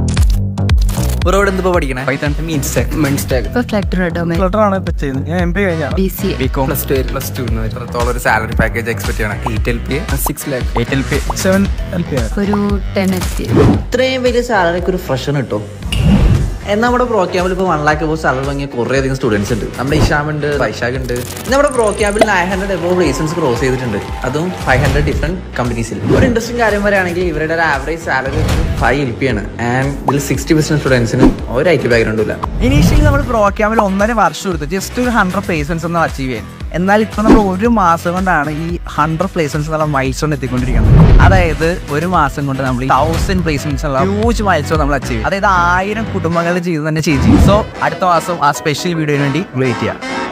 broad എന്തിപ്പോ പഠിക്കണേ Python means മെൻസ്റ്റാക്ക് ഇപ്പൊ ഫ്ലാക്ടർ domain ഫ്ലട്ടറാണ് ഇപ്പൊ ചെയ്യുന്നത് ഞാൻ എം പി കഴിഞ്ഞാണ് B C B com plus two plus two എത്രത്തോളം ഒരു സാലറി പാക്കേജ് എക്സ്പെക്ട് ചെയ്യണം eight L P six lakh eight L P seven L P or ഒരു ടെൻ എത്തി ഇത്രയും വലിയ സാലറിക്ക് ഒരു ഫ്രഷർ കിട്ടും എന്നാൽ നമ്മുടെ പ്രോ ക്യാമ്പിൽ ഇപ്പോൾ വൺ ലാക്ക് എബോ സാലറി വാങ്ങിയ കുറേ അധികം സ്റ്റുഡൻസ് ഉണ്ട് നമ്മുടെ ഇഷാം ഉണ്ട് വൈശാഖ് ഉണ്ട് ഇന്ന് നമ്മുടെ പ്രോ ക്യാമ്പിൽ nine hundred above placements cross ചെയ്തിട്ടുണ്ട് അതും ഫൈവ് ഹൺഡ്രഡ് ഡിഫറെന്റ് കമ്പനീസിൽ ഒരു ഇൻട്രസ്റ്റിംഗ് കാര്യം പറയുകയാണെങ്കിൽ ഇവരുടെ ഒരു average salary five L P ആണ് ആൻഡ് ഇതിൽ സിക്സ്റ്റി പെർസെന്റ് സ്റ്റുഡൻസിന് ഒരു ഐ ടി ബാക്ക്ഗ്രൗണ്ട് ഇല്ല ഇനീഷ്യലി നമ്മൾ പ്രോ ക്യാമ്പിൽ ഒന്നര വർഷം എടുത്തു ജസ്റ്റ് ഒരു ഹൺഡ്രഡ് പ്ലേസ്മെന്റ്സ് ഒന്ന് അച്ചീവ് ചെയ്യാൻ എന്നാൽ ഇപ്പൊ നമ്മൾ ഒരു മാസം കൊണ്ടാണ് ഈ ഹൺഡ്രഡ് പ്ലേസ്മെന്റ്സ് എന്നുള്ള മൈൽസ്റ്റോൺ എത്തിക്കൊണ്ടിരിക്കുന്നത് അതായത് ഒരു മാസം കൊണ്ട് നമ്മൾ തൗസൻഡ് പ്ലേസ്മെന്റ്സ് ഉള്ള ഹ്യൂജ് മൈൽസ്റ്റോൺ നമ്മൾ അച്ചീവ് ചെയ്യും അതായത് ആയിരം കുടുംബങ്ങൾ ചെയ്ത് തന്നെ ചെയ്തു സോ അടുത്ത മാസം ആ സ്പെഷ്യൽ വീഡിയോന് വേണ്ടി വെയിറ്റ് ചെയ്യാം